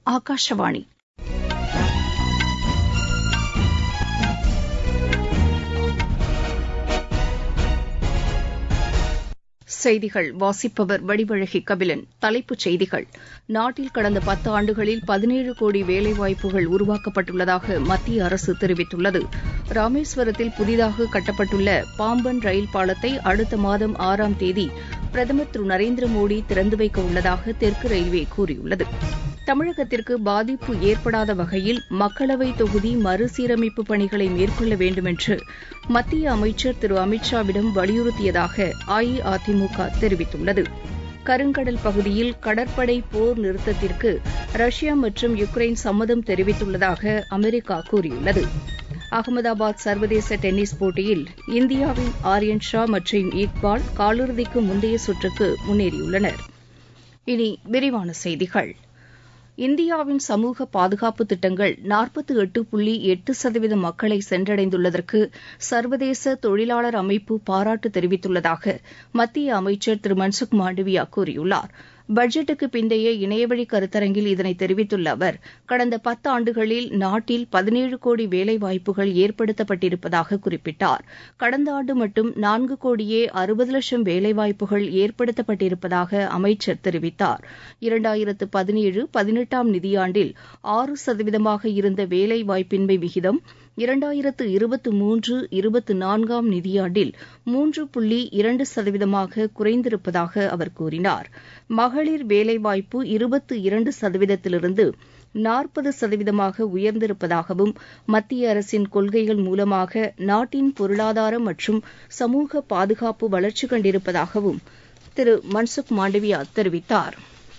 ஆகாஷவாணி செய்திகள் வாசிப்பவர் வடிவழகி கபிலன் தலைப்புச் செய்திகள் நாட்டில் கடந்த பத்து ஆண்டுகளில் பதினேழு கோடி வேலைவாய்ப்புகள் உருவாக்கப்பட்டுள்ளதாக மத்திய அரசு தெரிவித்துள்ளது ராமேஸ்வரத்தில் புதிதாக கட்டப்பட்டுள்ள பாம்பன் ரயில் பாலத்தை அடுத்த மாதம் ஆறாம் தேதி பிரதமர் திரு நரேந்திர மோடி திறந்து வைக்க உள்ளதாக தெற்கு ரயில்வே கூறியுள்ளது தமிழகத்திற்கு பாதிப்பு ஏற்படாத வகையில் மக்களவை தொகுதி மறுசீரமைப்பு பணிகளை மேற்கொள்ள வேண்டும் என்று மத்திய அமைச்சர் திரு அமித் ஷாவிடம் வலியுறுத்தியதாக அஇஅதிமுக தெரிவித்துள்ளது கருங்கடல் பகுதியில் கடற்படை போர் நிறுத்தத்திற்கு ரஷ்யா மற்றும் யுக்ரைன் சம்மதம் தெரிவித்துள்ளதாக அமெரிக்கா கூறியுள்ளது அகமதாபாத் சர்வதேச டென்னிஸ் போட்டியில் இந்தியாவின் ஆரியன் ஷா மற்றும் இக்பால் காலிறுதிக்கு முந்தைய சுற்றுக்கு முன்னேறியுள்ளனர் இனி விரிவான செய்திகள் இந்தியாவின் சமூக பாதுகாப்பு திட்டங்கள் நாற்பத்தி எட்டு புள்ளி எட்டு சதவீத மக்களை சென்றடைந்துள்ளதற்கு சர்வதேச தொழிலாளர் அமைப்பு பாராட்டு தெரிவித்துள்ளதாக மத்திய அமைச்சர் திரு மன்சுக் மாண்டவியா கூறியுள்ளார் பட்ஜெட்டுக்கு பிந்தைய இணையவழி கருத்தரங்கில் இதனை தெரிவித்துள்ள அவர் கடந்த பத்தாண்டுகளில் நாட்டில் பதினேழு கோடி வேலைவாய்ப்புகள் ஏற்படுத்தப்பட்டிருப்பதாக குறிப்பிட்டார் கடந்த ஆண்டு மட்டும் நான்கு கோடியே அறுபது லட்சம் வேலைவாய்ப்புகள் ஏற்படுத்தப்பட்டிருப்பதாக அமைச்சர் தெரிவித்தார் இரண்டாயிரத்து பதினேழு பதினெட்டாம் நிதியாண்டில் ஆறு சதவீதமாக இருந்த வேலைவாய்ப்பின்மை விகிதம் இரண்டாயிரத்து இருபத்து மூன்று இருபத்து நான்காம் நிதியாண்டில் மூன்று புள்ளி இரண்டு சதவீதமாக குறைந்திருப்பதாக அவர் கூறினார் மகளிர் வேலைவாய்ப்பு இருபத்து இரண்டு சதவீதத்திலிருந்து நாற்பது சதவீதமாக உயர்ந்திருப்பதாகவும் மத்திய அரசின் கொள்கைகள் மூலமாக நாட்டின் பொருளாதார மற்றும் சமூக பாதுகாப்பு வளர்ச்சி கண்டிருப்பதாகவும் திரு மன்சுக் மாண்டவியா தெரிவித்தாா்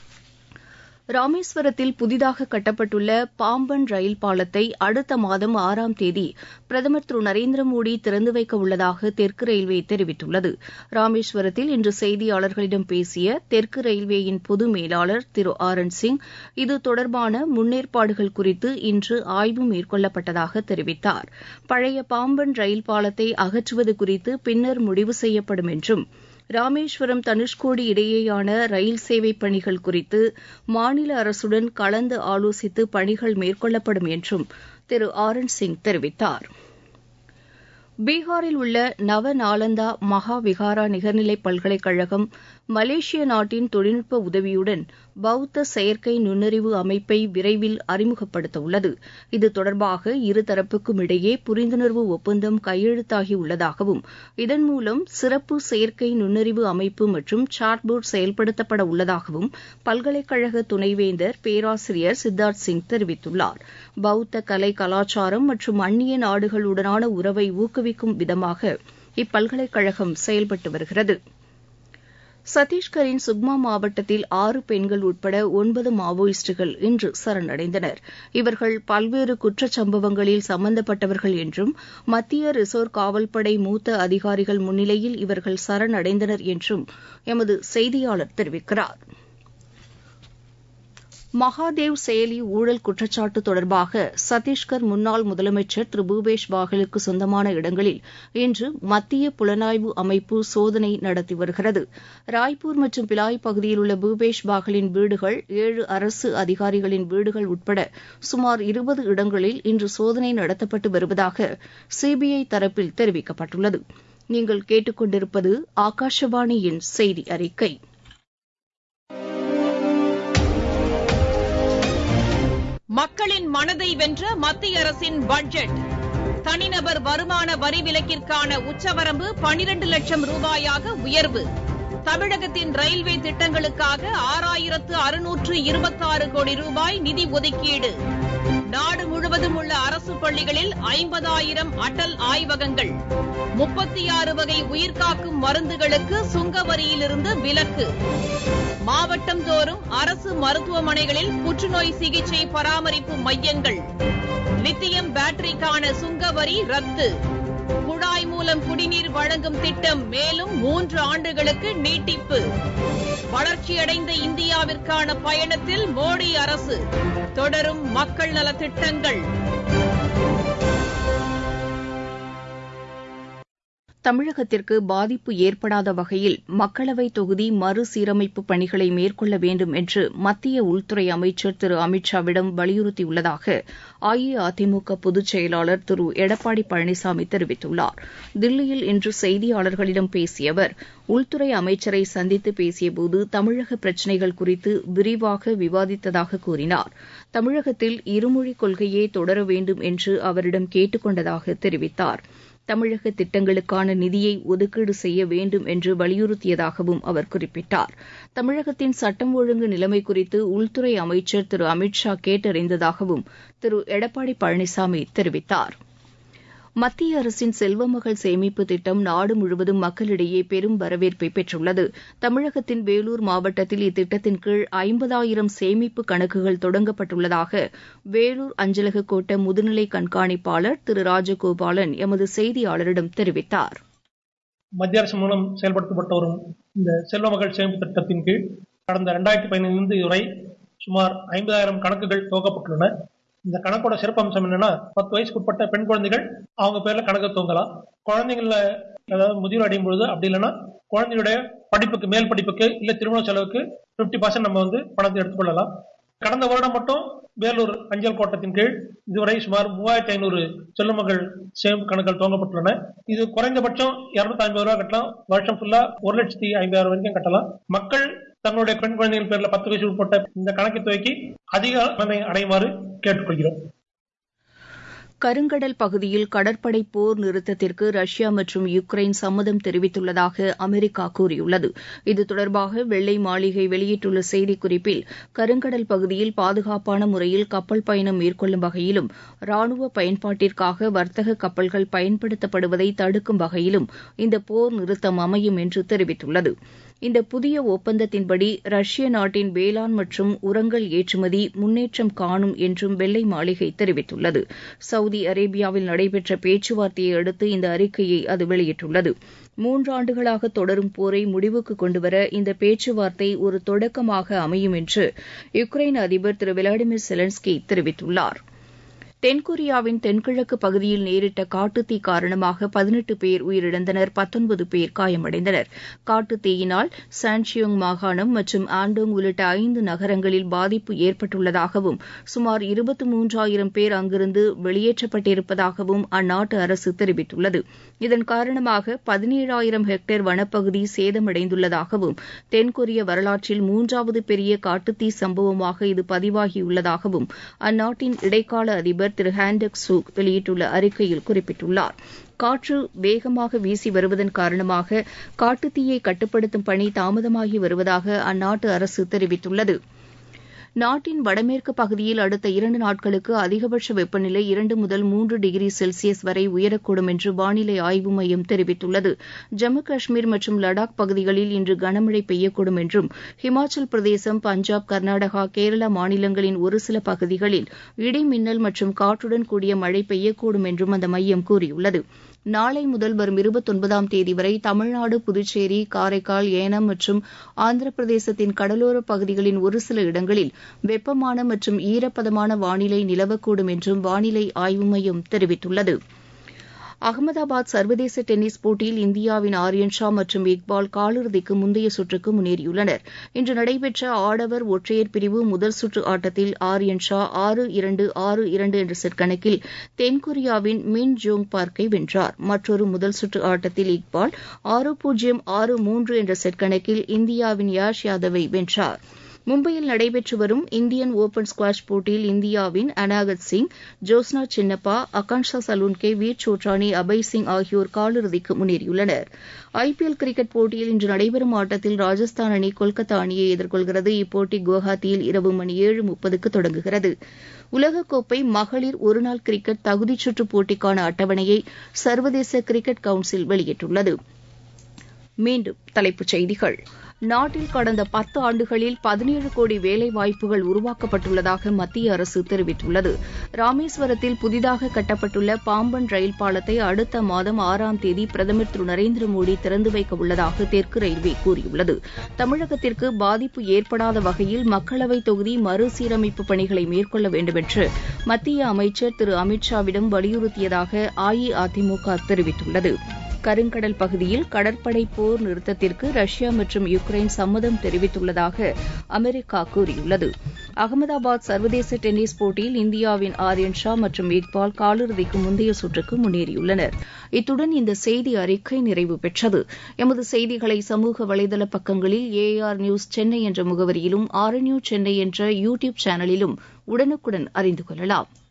ராமேஸ்வரத்தில் புதிதாக கட்டப்பட்டுள்ள பாம்பன் ரயில் பாலத்தை அடுத்த மாதம் ஆறாம் தேதி பிரதமர் திரு நரேந்திர மோடி திறந்து வைக்க உள்ளதாக தெற்கு ரயில்வே தெரிவித்துள்ளது ராமேஸ்வரத்தில் இன்று செய்தியாளர்களிடம் பேசிய தெற்கு ரயில்வேயின் பொது மேலாளர் திரு ஆர் என் சிங் இது தொடர்பான முன்னேற்பாடுகள் குறித்து இன்று ஆய்வு மேற்கொள்ளப்பட்டதாக தெரிவித்தார் பழைய பாம்பன் ரயில் பாலத்தை அகற்றுவது குறித்து பின்னர் முடிவு செய்யப்படும் என்றும் ராமேஸ்வரம் தனுஷ்கோடி இடையேயான ரயில் சேவை பணிகள் குறித்து மாநில அரசுடன் கலந்து ஆலோசித்து பணிகள் மேற்கொள்ளப்படும் என்றும் திரு ஆர் என் சிங் தெரிவித்தார் பீகாரில் உள்ள நவ நாலந்தா மகா விகாரா நிகர்நிலை பல்கலைக்கழகம் மலேசிய நாட்டின் தொழில்நுட்ப உதவியுடன் பௌத்த செயற்கை நுண்ணறிவு அமைப்பை விரைவில் அறிமுகப்படுத்த உள்ளது இது தொடர்பாக இருதரப்புக்கும் இடையே புரிந்துணர்வு ஒப்பந்தம் கையெழுத்தாகியுள்ளதாகவும் இதன் மூலம் சிறப்பு செயற்கை நுண்ணறிவு அமைப்பு மற்றும் சாட்போர்ட் செயல்படுத்தப்பட உள்ளதாகவும் பல்கலைக்கழக துணைவேந்தர் பேராசிரியர் சித்தார்த் சிங் தெரிவித்துள்ளார் பௌத்த கலை கலாச்சாரம் மற்றும் அந்நிய நாடுகளுடனான உறவை ஊக்குவிக்கும் விதமாக இப்பல்கலைக்கழகம் செயல்பட்டு வருகிறது சத்தீஸ்கரின் சுக்மா மாவட்டத்தில் ஆறு பெண்கள் உட்பட ஒன்பது மாவோயிஸ்டுகள் இன்று சரணடைந்தனர் இவர்கள் பல்வேறு குற்றச்சம்பவங்களில் சம்பந்தப்பட்டவர்கள் என்றும் மத்திய ரிசர்வ் காவல்படை மூத்த அதிகாரிகள் முன்னிலையில் இவர்கள் சரணடைந்தனர் என்றும் எமது செய்தியாளர் தெரிவிக்கிறார் மகாதேவ் செயலி ஊழல் குற்றச்சாட்டு தொடர்பாக சத்தீஸ்கர் முன்னாள் முதலமைச்சர் திரு பூபேஷ் பாகலுக்கு சொந்தமான இடங்களில் இன்று மத்திய புலனாய்வு அமைப்பு சோதனை நடத்தி வருகிறது ராய்ப்பூர் மற்றும் பிலாய் பகுதியில் உள்ள பூபேஷ் பாகலின் வீடுகள் ஏழு அரசு அதிகாரிகளின் வீடுகள் உட்பட சுமார் இருபது இடங்களில் இன்று சோதனை நடத்தப்பட்டு வருவதாக சிபிஐ தரப்பில் தெரிவிக்கப்பட்டுள்ளது நீங்கள் கேட்டுக்கொண்டிருப்பது ஆகாஷவாணியின் செய்தி அறிக்கை மக்களின் மனதை வென்ற மத்திய அரசின் பட்ஜெட் தனிநபர் வருமான வரி விலக்கிற்கான உச்சவரம்பு பனிரண்டு லட்சம் ரூபாயாக உயர்வு தமிழகத்தின் ரயில்வே திட்டங்களுக்காக ஆறாயிரத்து அறுநூற்று இருபத்தாறு கோடி ரூபாய் நிதி ஒதுக்கீடு நாடு முழுவதும் உள்ள அரசு பள்ளிகளில் ஐம்பதாயிரம் அடல் ஆய்வகங்கள் முப்பத்தி ஆறு வகை உயிர்காக்கும் மருந்துகளுக்கு சுங்க வரியிலிருந்து விலக்கு மாவட்டம் தோறும் அரசு மருத்துவமனைகளில் புற்றுநோய் சிகிச்சை பராமரிப்பு மையங்கள் லித்தியம் பேட்டரிக்கான சுங்க வரி ரத்து குழாய் மூலம் குடிநீர் வழங்கும் திட்டம் மேலும் மூன்று ஆண்டுகளுக்கு நீட்டிப்பு வளர்ச்சியடைந்த இந்தியாவிற்கான பயணத்தில் மோடி அரசு தொடரும் மக்கள் நலத்திட்டங்கள் தமிழகத்திற்கு பாதிப்பு ஏற்படாத வகையில் மக்களவை தொகுதி மறுசீரமைப்பு பணிகளை மேற்கொள்ள வேண்டும் என்று மத்திய உள்துறை அமைச்சர் திரு அமித் ஷாவிடம் வலியுறுத்தியுள்ளதாக அஇஅதிமுக பொதுச் செயலாளர் திரு எடப்பாடி பழனிசாமி தெரிவித்துள்ளார் தில்லியில் இன்று செய்தியாளர்களிடம் பேசிய அவர் உள்துறை அமைச்சரை சந்தித்து பேசியபோது தமிழக பிரச்சினைகள் குறித்து விரிவாக விவாதித்ததாக கூறினார் தமிழகத்தில் இருமொழிக் கொள்கையே தொடர வேண்டும் என்று அவரிடம் கேட்டுக் கொண்டதாக தெரிவித்தார் தமிழக திட்டங்களுக்கான நிதியை ஒதுக்கீடு செய்ய வேண்டும் என்று வலியுறுத்தியதாகவும் அவர் குறிப்பிட்டார் தமிழகத்தின் சட்டம் ஒழுங்கு நிலைமை குறித்து உள்துறை அமைச்சர் திரு அமித் ஷா கேட்டறிந்ததாகவும் திரு எடப்பாடி பழனிசாமி தெரிவித்தார் மத்திய அரசின் செல்வமகள் சேமிப்பு திட்டம் நாடு முழுவதும் மக்களிடையே பெரும் வரவேற்பை பெற்றுள்ளது தமிழகத்தின் வேலூர் மாவட்டத்தில் இத்திட்டத்தின் கீழ் ஐம்பதாயிரம் சேமிப்பு கணக்குகள் தொடங்கப்பட்டுள்ளதாக வேலூர் அஞ்சலக கோட்ட முதுநிலை கண்காணிப்பாளர் திரு ராஜகோபாலன் எமது செய்தியாளரிடம் தெரிவித்தார் மத்திய அரசு மூலம் செயல்படுத்தப்பட்டு வரும் இந்த செல்வமகள் சேமிப்பு திட்டத்தின் கீழ் கடந்த இரண்டாயிரத்தி பதினைந்து வரை சுமார் ஐம்பதாயிரம் கணக்குகள் துவக்கப்பட்டுள்ளன இந்த கணக்கோட சிறப்பம்சம் என்னன்னா பத்து வயசுக்கு உட்பட்ட பெண் குழந்தைகள் அவங்க பேர்ல கணக்கு துவங்கலாம் குழந்தைங்கள அதாவது முதிர்வு அடையும் பொழுது அப்படி இல்லைன்னா குழந்தையுடைய படிப்புக்கு மேல் படிப்புக்கு இல்ல திருமண செலவுக்கு பிப்டி பர்சன்ட் நம்ம வந்து பணத்தை எடுத்துக்கொள்ளலாம் கடந்த வருடம் மட்டும் வேலூர் அஞ்சல் கோட்டத்தின் கீழ் இதுவரை சுமார் மூவாயிரத்தி ஐநூறு செல்லுமகள் சேமிப்பு கணக்குகள் துவங்கப்பட்டுள்ளன இது குறைந்தபட்சம் இருநூத்தி ஐம்பது ரூபாய் கட்டலாம் வருஷம் ஃபுல்லா ஒரு லட்சத்தி ஐம்பதாயிரம் வரைக்கும் கட்டலாம் மக்கள் தங்களுடைய பெண் குழந்தைகள் பேர்ல பத்து வயசு உட்பட்ட இந்த கணக்கு துவக்கி அதிக நன்மை அடையுமாறு கேட்டுக்கொள்கிறோம் கருங்கடல் பகுதியில் கடற்படை போர் நிறுத்தத்திற்கு ரஷ்யா மற்றும் யுக்ரைன் சம்மதம் தெரிவித்துள்ளதாக அமெரிக்கா கூறியுள்ளது இது தொடர்பாக வெள்ளை மாளிகை வெளியிட்டுள்ள செய்திக்குறிப்பில் கருங்கடல் பகுதியில் பாதுகாப்பான முறையில் கப்பல் பயணம் மேற்கொள்ளும் வகையிலும் ராணுவ பயன்பாட்டிற்காக வர்த்தக கப்பல்கள் பயன்படுத்தப்படுவதை தடுக்கும் வகையிலும் இந்த போர் நிறுத்தம் அமையும் என்று தெரிவித்துள்ளது இந்த புதிய ஒப்பந்தத்தின்படி ரஷ்ய நாட்டின் வேளாண் மற்றும் உரங்கள் ஏற்றுமதி முன்னேற்றம் காணும் என்றும் வெள்ளை மாளிகை தெரிவித்துள்ளது சவுதி அரேபியாவில் நடைபெற்ற பேச்சுவார்த்தையை அடுத்து இந்த அறிக்கையை அது வெளியிட்டுள்ளது மூன்றாண்டுகளாக தொடரும் போரை முடிவுக்கு கொண்டுவர இந்த பேச்சுவார்த்தை ஒரு தொடக்கமாக அமையும் என்று யுக்ரைன் அதிபர் திரு விளாடிமிர் செலன்ஸ்கி தெரிவித்துள்ளாா் தென்கொரியாவின் தென்கிழக்கு பகுதியில் நேரிட்ட காட்டுத்தீ காரணமாக பதினெட்டு பேர் உயிரிழந்தனர் பத்தொன்பது பேர் காயமடைந்தனர் காட்டுத்தீயினால் சான்சியோங் மாகாணம் மற்றும் ஆண்டோங் உள்ளிட்ட ஐந்து நகரங்களில் பாதிப்பு ஏற்பட்டுள்ளதாகவும் சுமார் இருபத்தி மூன்றாயிரம் பேர் அங்கிருந்து வெளியேற்றப்பட்டிருப்பதாகவும் அந்நாட்டு அரசு தெரிவித்துள்ளது இதன் காரணமாக பதினேழாயிரம் ஹெக்டேர் வனப்பகுதி சேதமடைந்துள்ளதாகவும் தென்கொரிய வரலாற்றில் மூன்றாவது பெரிய காட்டுத்தீ சம்பவமாக இது பதிவாகியுள்ளதாகவும் அந்நாட்டின் இடைக்கால அதிபர் திரு ஹாண்டக் சூக் வெளியிட்டுள்ள அறிக்கையில் குறிப்பிட்டுள்ளார் காற்று வேகமாக வீசி வருவதன் காரணமாக காட்டுத்தீயை கட்டுப்படுத்தும் பணி தாமதமாகி வருவதாக அந்நாட்டு அரசு தெரிவித்துள்ளது நாட்டின் வடமேற்கு பகுதியில் அடுத்த இரண்டு நாட்களுக்கு அதிகபட்ச வெப்பநிலை இரண்டு முதல் மூன்று டிகிரி செல்சியஸ் வரை உயரக்கூடும் என்று வானிலை ஆய்வு மையம் தெரிவித்துள்ளது ஜம்மு காஷ்மீர் மற்றும் லடாக் பகுதிகளில் இன்று கனமழை பெய்யக்கூடும் என்றும் ஹிமாச்சல் பிரதேசம் பஞ்சாப் கர்நாடகா கேரளா மாநிலங்களின் ஒரு சில பகுதிகளில் இடி மின்னல் மற்றும் காற்றுடன் கூடிய மழை பெய்யக்கூடும் என்றும் அந்த மையம் கூறியுள்ளது நாளை முதல் வரும் இருபத்தொன்பதாம் தேதி வரை தமிழ்நாடு புதுச்சேரி காரைக்கால் ஏனம் மற்றும் ஆந்திர பிரதேசத்தின் கடலோர பகுதிகளின் ஒரு சில இடங்களில் வெப்பமான மற்றும் ஈரப்பதமான வானிலை நிலவக்கூடும் என்றும் வானிலை ஆய்வு மையம் தெரிவித்துள்ளது அகமதாபாத் சர்வதேச டென்னிஸ் போட்டியில் இந்தியாவின் ஆரியன் ஷா மற்றும் இக்பால் காலிறுதிக்கு முந்தைய சுற்றுக்கு முன்னேறியுள்ளனர் இன்று நடைபெற்ற ஆடவர் ஒற்றையர் பிரிவு முதல் சுற்று ஆட்டத்தில் ஆரியன் ஷா ஆறு இரண்டு ஆறு இரண்டு என்ற செட் கணக்கில் தென்கொரியாவின் மின் ஜோங் பார்க்கை வென்றார் மற்றொரு முதல் சுற்று ஆட்டத்தில் இக்பால் ஆறு பூஜ்ஜியம் ஆறு மூன்று என்ற செட் கணக்கில் இந்தியாவின் யாஷ் யாதவை வென்றார் மும்பையில் நடைபெற்று வரும் இந்தியன் ஓபன் ஸ்குவாஷ் போட்டியில் இந்தியாவின் அனாகத் சிங் ஜோஸ்னா சின்னப்பா அகான்ஷா சலூன்கே வீர் சோட்ரானி அபய் சிங் ஆகியோர் காலிறுதிக்கு முன்னேறியுள்ளனர் ஐபிஎல் கிரிக்கெட் போட்டியில் இன்று நடைபெறும் ஆட்டத்தில் ராஜஸ்தான் அணி கொல்கத்தா அணியை எதிர்கொள்கிறது இப்போட்டி குவஹாத்தியில் இரவு மணி ஏழு முப்பதுக்கு தொடங்குகிறது உலகக்கோப்பை மகளிர் ஒருநாள் கிரிக்கெட் தகுதிச் சுற்று போட்டிக்கான அட்டவணையை சர்வதேச கிரிக்கெட் கவுன்சில் வெளியிட்டுள்ளது மீண்டும் தலைப்புச் செய்திகள் நாட்டில் கடந்த பத்து ஆண்டுகளில் பதினேழு கோடி வேலைவாய்ப்புகள் உருவாக்கப்பட்டுள்ளதாக மத்திய அரசு தெரிவித்துள்ளது ராமேஸ்வரத்தில் புதிதாக கட்டப்பட்டுள்ள பாம்பன் ரயில் பாலத்தை அடுத்த மாதம் ஆறாம் தேதி பிரதமர் திரு நரேந்திர மோடி திறந்து வைக்க உள்ளதாக தெற்கு ரயில்வே கூறியுள்ளது தமிழகத்திற்கு பாதிப்பு ஏற்படாத வகையில் மக்களவைத் தொகுதி மறுசீரமைப்பு பணிகளை மேற்கொள்ள வேண்டுமென்று மத்திய அமைச்சர் திரு அமித் ஷாவிடம் வலியுறுத்தியதாக அஇஅதிமுக தெரிவித்துள்ளது கருங்கடல் பகுதியில் கடற்படை போர் நிறுத்தத்திற்கு ரஷ்யா மற்றும் யுக்ரைன் சம்மதம் தெரிவித்துள்ளதாக அமெரிக்கா கூறியுள்ளது அகமதாபாத் சர்வதேச டென்னிஸ் போட்டியில் இந்தியாவின் ஆர்யன் ஷா மற்றும் இக்பால் காலிறுதிக்கு முந்தைய சுற்றுக்கு முன்னேறியுள்ளனர் இத்துடன் இந்த செய்தி அறிக்கை நிறைவு பெற்றது எமது செய்திகளை சமூக வலைதள பக்கங்களில் ஏஆர் நியூஸ் சென்னை என்ற முகவரியிலும் ஆர்என்யூ சென்னை என்ற யூ டியூப் சேனலிலும் உடனுக்குடன் அறிந்து கொள்ளலாம்